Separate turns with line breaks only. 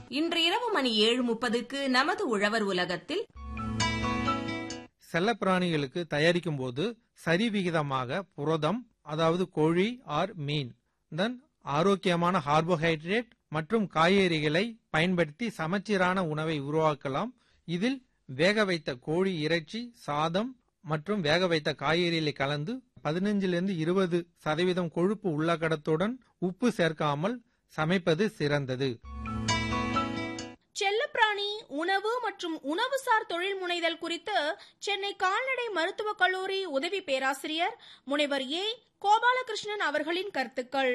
இன்று இரவு மணி ஏழு முப்பதுக்கு நமது உழவர் உலகத்தில்
செல்லப்பிராணிகளுக்கு தயாரிக்கும் போது சரிவிகிதமாக புரதம் அதாவது கோழி ஆர் மீன் தென் ஆரோக்கியமான கார்போஹைட்ரேட் மற்றும் காய்கறிகளை பயன்படுத்தி சமச்சீரான உணவை உருவாக்கலாம் இதில் வேக வைத்த கோழி இறைச்சி சாதம் மற்றும் வேக வைத்த காய்கறிகளை கலந்து பதினஞ்சிலிருந்து இருபது சதவீதம் கொழுப்பு உள்ளகடத்துடன் உப்பு சேர்க்காமல் சமைப்பது சிறந்தது
செல்லப்பிராணி உணவு மற்றும் உணவுசார் தொழில் முனைதல் குறித்து சென்னை கால்நடை மருத்துவக் கல்லூரி உதவி பேராசிரியர் முனைவர் ஏ கோபாலகிருஷ்ணன் அவர்களின் கருத்துக்கள்